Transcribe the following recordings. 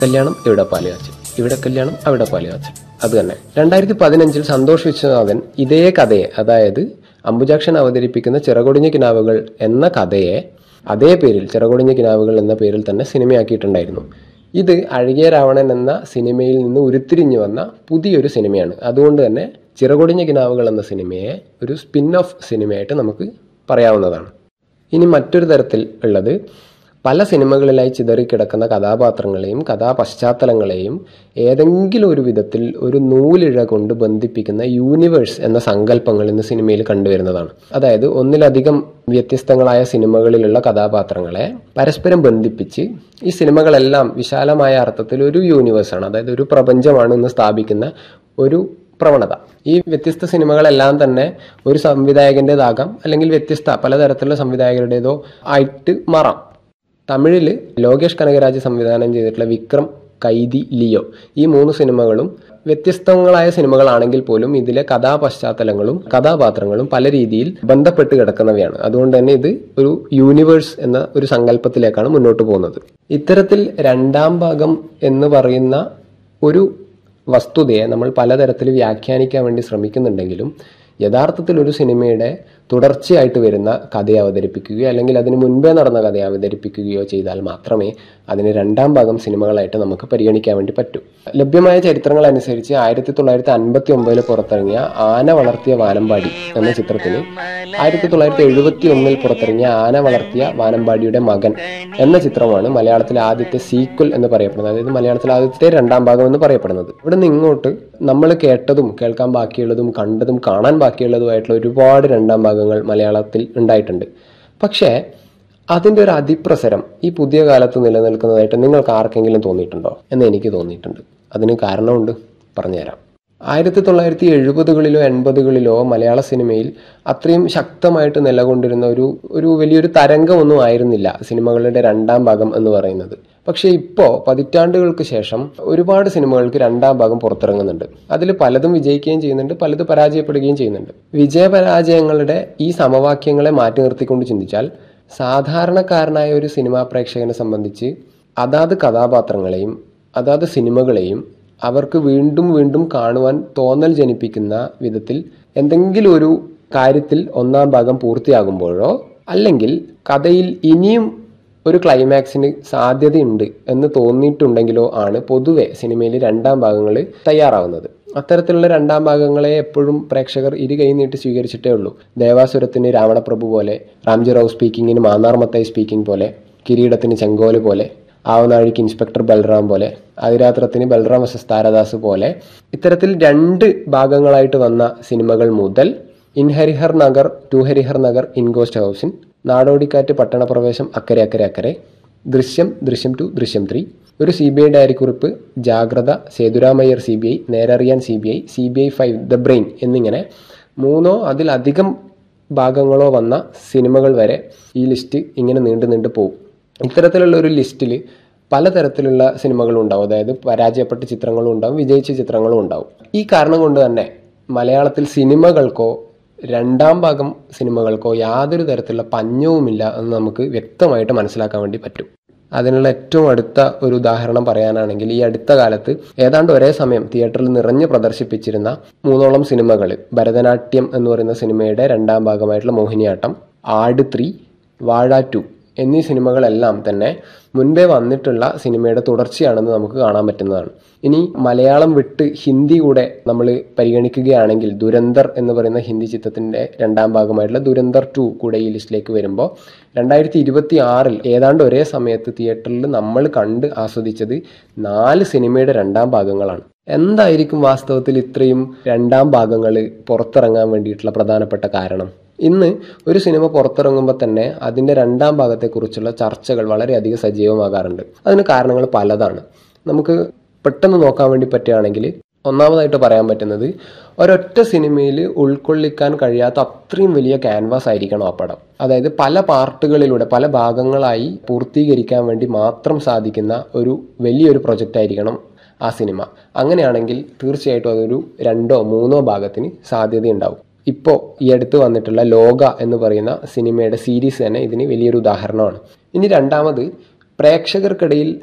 കല്യാണം ഇവിടെ പാലുകാച്ചൽ ഇവിടെ കല്യാണം അവിടെ പാലുകാച്ചൽ അത് തന്നെ രണ്ടായിരത്തി പതിനഞ്ചിൽ സന്തോഷ് വിശ്വനാഥൻ ഇതേ കഥയെ അതായത് അംബുജാക്ഷൻ അവതരിപ്പിക്കുന്ന ചിറകൊടിഞ്ഞ കിനാവുകൾ എന്ന കഥയെ അതേ പേരിൽ ചിറകൊടിഞ്ഞ കിനാവുകൾ എന്ന പേരിൽ തന്നെ സിനിമയാക്കിയിട്ടുണ്ടായിരുന്നു ഇത് അഴകിയ രാവണൻ എന്ന സിനിമയിൽ നിന്ന് ഉരുത്തിരിഞ്ഞു വന്ന പുതിയൊരു സിനിമയാണ് അതുകൊണ്ട് തന്നെ ചിറകൊടിഞ്ഞ കിനാവുകൾ എന്ന സിനിമയെ ഒരു സ്പിൻ ഓഫ് സിനിമയായിട്ട് നമുക്ക് പറയാവുന്നതാണ് ഇനി മറ്റൊരു തരത്തിൽ ഉള്ളത് പല സിനിമകളിലായി ചിതറിക്കിടക്കുന്ന കഥാപാത്രങ്ങളെയും കഥാപശ്ചാത്തലങ്ങളെയും ഏതെങ്കിലും ഒരു വിധത്തിൽ ഒരു നൂലിഴ കൊണ്ട് ബന്ധിപ്പിക്കുന്ന യൂണിവേഴ്സ് എന്ന സങ്കല്പങ്ങൾ ഇന്ന് സിനിമയിൽ കണ്ടുവരുന്നതാണ് അതായത് ഒന്നിലധികം വ്യത്യസ്തങ്ങളായ സിനിമകളിലുള്ള കഥാപാത്രങ്ങളെ പരസ്പരം ബന്ധിപ്പിച്ച് ഈ സിനിമകളെല്ലാം വിശാലമായ അർത്ഥത്തിൽ ഒരു യൂണിവേഴ്സാണ് അതായത് ഒരു പ്രപഞ്ചമാണ് ഇന്ന് സ്ഥാപിക്കുന്ന ഒരു പ്രവണത ഈ വ്യത്യസ്ത സിനിമകളെല്ലാം തന്നെ ഒരു സംവിധായകൻ്റെതാകാം അല്ലെങ്കിൽ വ്യത്യസ്ത പലതരത്തിലുള്ള സംവിധായകരുടേതോ ആയിട്ട് മാറാം തമിഴിൽ ലോകേഷ് കനകരാജ് സംവിധാനം ചെയ്തിട്ടുള്ള വിക്രം കൈദി ലിയോ ഈ മൂന്ന് സിനിമകളും വ്യത്യസ്തങ്ങളായ സിനിമകളാണെങ്കിൽ പോലും ഇതിലെ കഥാപശ്ചാത്തലങ്ങളും കഥാപാത്രങ്ങളും പല രീതിയിൽ ബന്ധപ്പെട്ട് കിടക്കുന്നവയാണ് അതുകൊണ്ട് തന്നെ ഇത് ഒരു യൂണിവേഴ്സ് എന്ന ഒരു സങ്കല്പത്തിലേക്കാണ് മുന്നോട്ട് പോകുന്നത് ഇത്തരത്തിൽ രണ്ടാം ഭാഗം എന്ന് പറയുന്ന ഒരു വസ്തുതയെ നമ്മൾ പലതരത്തിൽ വ്യാഖ്യാനിക്കാൻ വേണ്ടി ശ്രമിക്കുന്നുണ്ടെങ്കിലും യഥാർത്ഥത്തിൽ ഒരു സിനിമയുടെ തുടർച്ചയായിട്ട് വരുന്ന കഥയെ അവതരിപ്പിക്കുകയോ അല്ലെങ്കിൽ അതിന് മുൻപേ നടന്ന കഥയെ അവതരിപ്പിക്കുകയോ ചെയ്താൽ മാത്രമേ അതിന് രണ്ടാം ഭാഗം സിനിമകളായിട്ട് നമുക്ക് പരിഗണിക്കാൻ വേണ്ടി പറ്റൂ ലഭ്യമായ ചരിത്രങ്ങൾ അനുസരിച്ച് ആയിരത്തി തൊള്ളായിരത്തി അൻപത്തി ഒമ്പതിൽ പുറത്തിറങ്ങിയ ആന വളർത്തിയ വാനമ്പാടി എന്ന ചിത്രത്തിന് ആയിരത്തി തൊള്ളായിരത്തി എഴുപത്തി ഒന്നിൽ പുറത്തിറങ്ങിയ ആന വളർത്തിയ വാനമ്പാടിയുടെ മകൻ എന്ന ചിത്രമാണ് മലയാളത്തിലെ ആദ്യത്തെ സീക്വൽ എന്ന് പറയപ്പെടുന്നത് അതായത് മലയാളത്തിലെ ആദ്യത്തെ രണ്ടാം ഭാഗം എന്ന് പറയപ്പെടുന്നത് ഇവിടെ നിന്ന് ഇങ്ങോട്ട് നമ്മൾ കേട്ടതും കേൾക്കാൻ ബാക്കിയുള്ളതും കണ്ടതും കാണാൻ ബാക്കിയുള്ളതുമായിട്ടുള്ള ഒരുപാട് രണ്ടാം ഭാഗങ്ങൾ മലയാളത്തിൽ ഉണ്ടായിട്ടുണ്ട് പക്ഷേ അതിൻ്റെ ഒരു അതിപ്രസരം ഈ പുതിയ കാലത്ത് നിലനിൽക്കുന്നതായിട്ട് നിങ്ങൾക്ക് ആർക്കെങ്കിലും തോന്നിയിട്ടുണ്ടോ എന്ന് എനിക്ക് തോന്നിയിട്ടുണ്ട് അതിന് കാരണമുണ്ട് പറഞ്ഞുതരാം ആയിരത്തി തൊള്ളായിരത്തി എഴുപതുകളിലോ എൺപതുകളിലോ മലയാള സിനിമയിൽ അത്രയും ശക്തമായിട്ട് നിലകൊണ്ടിരുന്ന ഒരു ഒരു വലിയൊരു തരംഗമൊന്നും ആയിരുന്നില്ല സിനിമകളുടെ രണ്ടാം ഭാഗം എന്ന് പറയുന്നത് പക്ഷേ ഇപ്പോൾ പതിറ്റാണ്ടുകൾക്ക് ശേഷം ഒരുപാട് സിനിമകൾക്ക് രണ്ടാം ഭാഗം പുറത്തിറങ്ങുന്നുണ്ട് അതിൽ പലതും വിജയിക്കുകയും ചെയ്യുന്നുണ്ട് പലത് പരാജയപ്പെടുകയും ചെയ്യുന്നുണ്ട് വിജയപരാജയങ്ങളുടെ ഈ സമവാക്യങ്ങളെ മാറ്റി നിർത്തിക്കൊണ്ട് ചിന്തിച്ചാൽ സാധാരണക്കാരനായ ഒരു സിനിമാ പ്രേക്ഷകനെ സംബന്ധിച്ച് അതാത് കഥാപാത്രങ്ങളെയും അതാത് സിനിമകളെയും അവർക്ക് വീണ്ടും വീണ്ടും കാണുവാൻ തോന്നൽ ജനിപ്പിക്കുന്ന വിധത്തിൽ എന്തെങ്കിലും ഒരു കാര്യത്തിൽ ഒന്നാം ഭാഗം പൂർത്തിയാകുമ്പോഴോ അല്ലെങ്കിൽ കഥയിൽ ഇനിയും ഒരു ക്ലൈമാക്സിന് സാധ്യതയുണ്ട് എന്ന് തോന്നിയിട്ടുണ്ടെങ്കിലോ ആണ് പൊതുവെ സിനിമയിൽ രണ്ടാം ഭാഗങ്ങൾ തയ്യാറാവുന്നത് അത്തരത്തിലുള്ള രണ്ടാം ഭാഗങ്ങളെ എപ്പോഴും പ്രേക്ഷകർ ഇരു കൈ നീട്ടി സ്വീകരിച്ചിട്ടേ ഉള്ളൂ ദേവാസുരത്തിന് രാവണപ്രഭു പോലെ റാംജി റാവു സ്പീക്കിങ്ങിന് മാന്നാർ മത്തായി സ്പീക്കിംഗ് പോലെ കിരീടത്തിന് ചെങ്കോല് പോലെ ആവനാഴിക്ക് ഇൻസ്പെക്ടർ ബൽറാം പോലെ അതിരാത്രത്തിന് ബൽറാം എസ് എസ് താരദാസ് പോലെ ഇത്തരത്തിൽ രണ്ട് ഭാഗങ്ങളായിട്ട് വന്ന സിനിമകൾ മുതൽ in Harihar Nagar two Harihar Nagar in ghost ഹൗസിൻ നാടോടിക്കാറ്റ് പട്ടണപ്രവേശം അക്കരെ അക്കരെ അക്കരെ ദൃശ്യം ദൃശ്യം ടു ദൃശ്യം ത്രീ ഒരു സി ബി ഐ ഡയറിക്കുറിപ്പ് Jagratha Sethuramayyar C B I Nerariyan C B I C B I five the brain എന്നിങ്ങനെ മൂന്നോ അതിലധികം ഭാഗങ്ങളോ വന്ന സിനിമകൾ വരെ ഈ ലിസ്റ്റ് ഇങ്ങനെ നീണ്ടു നീണ്ടു പോകും ഇത്തരത്തിലുള്ള ഒരു ലിസ്റ്റിൽ പലതരത്തിലുള്ള സിനിമകളും ഉണ്ടാവും അതായത് പരാജയപ്പെട്ട ചിത്രങ്ങളും ഉണ്ടാവും വിജയിച്ച ചിത്രങ്ങളും ഉണ്ടാവും ഈ കാരണം കൊണ്ട് തന്നെ മലയാളത്തിൽ സിനിമകൾക്കോ രണ്ടാം ഭാഗം സിനിമകൾക്കോ യാതൊരു തരത്തിലുള്ള പഞ്ഞവുമില്ല എന്ന് നമുക്ക് വ്യക്തമായിട്ട് മനസ്സിലാക്കാൻ വേണ്ടി പറ്റും അതിനുള്ള ഏറ്റവും അടുത്ത ഒരു ഉദാഹരണം പറയാനാണെങ്കിൽ ഈ അടുത്ത കാലത്ത് ഏതാണ്ട് ഒരേ സമയം തിയേറ്ററിൽ നിറഞ്ഞു പ്രദർശിപ്പിച്ചിരുന്ന മൂന്നോളം സിനിമകൾ ഭരതനാട്യം എന്ന് പറയുന്ന സിനിമയുടെ രണ്ടാം ഭാഗമായിട്ടുള്ള മോഹിനിയാട്ടം ആട് ത്രീ വാഴ ടു എന്നീ സിനിമകളെല്ലാം തന്നെ മുൻപേ വന്നിട്ടുള്ള സിനിമയുടെ തുടർച്ചയാണെന്ന് നമുക്ക് കാണാൻ പറ്റുന്നതാണ് ഇനി മലയാളം വിട്ട് ഹിന്ദി കൂടെ നമ്മൾ പരിഗണിക്കുകയാണെങ്കിൽ ദുരന്തർ എന്ന് പറയുന്ന ഹിന്ദി ചിത്രത്തിൻ്റെ രണ്ടാം ഭാഗമായിട്ടുള്ള ദുരന്തർ ടു കൂടെ ഈ ലിസ്റ്റിലേക്ക് വരുമ്പോൾ രണ്ടായിരത്തി ഇരുപത്തി ആറിൽ ഏതാണ്ട് ഒരേ സമയത്ത് തിയേറ്ററിൽ നമ്മൾ കണ്ട് ആസ്വദിച്ചത് നാല് സിനിമയുടെ രണ്ടാം ഭാഗങ്ങളാണ് എന്തായിരിക്കും വാസ്തവത്തിൽ ഇത്രയും രണ്ടാം ഭാഗങ്ങൾ പുറത്തിറങ്ങാൻ വേണ്ടിയിട്ടുള്ള പ്രധാനപ്പെട്ട കാരണം ഇന്ന് ഒരു സിനിമ പുറത്തിറങ്ങുമ്പോൾ തന്നെ അതിൻ്റെ രണ്ടാം ഭാഗത്തെക്കുറിച്ചുള്ള ചർച്ചകൾ വളരെയധികം സജീവമാകാറുണ്ട് അതിന് കാരണങ്ങൾ പലതാണ് നമുക്ക് പെട്ടെന്ന് നോക്കാൻ വേണ്ടി പറ്റുകയാണെങ്കിൽ ഒന്നാമതായിട്ട് പറയാൻ പറ്റുന്നത് ഒരൊറ്റ സിനിമയിൽ ഉൾക്കൊള്ളിക്കാൻ കഴിയാത്ത അത്രയും വലിയ ക്യാൻവാസ് ആയിരിക്കണം ആ പടം അതായത് പല പാർട്ടുകളിലൂടെ പല ഭാഗങ്ങളായി പൂർത്തീകരിക്കാൻ വേണ്ടി മാത്രം സാധിക്കുന്ന ഒരു വലിയൊരു പ്രൊജക്റ്റ് ആയിരിക്കണം ആ സിനിമ അങ്ങനെയാണെങ്കിൽ തീർച്ചയായിട്ടും അതൊരു രണ്ടോ മൂന്നോ ഭാഗത്തിന് സാധ്യതയുണ്ടാവും ഇപ്പോൾ ഈ അടുത്ത് വന്നിട്ടുള്ള ലോക എന്ന് പറയുന്ന സിനിമയുടെ സീരീസ് തന്നെ ഇതിന് വലിയൊരു ഉദാഹരണമാണ് ഇനി രണ്ടാമത് പ്രേക്ഷകർക്കിടയിൽ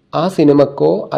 ആ സിനിമക്കോ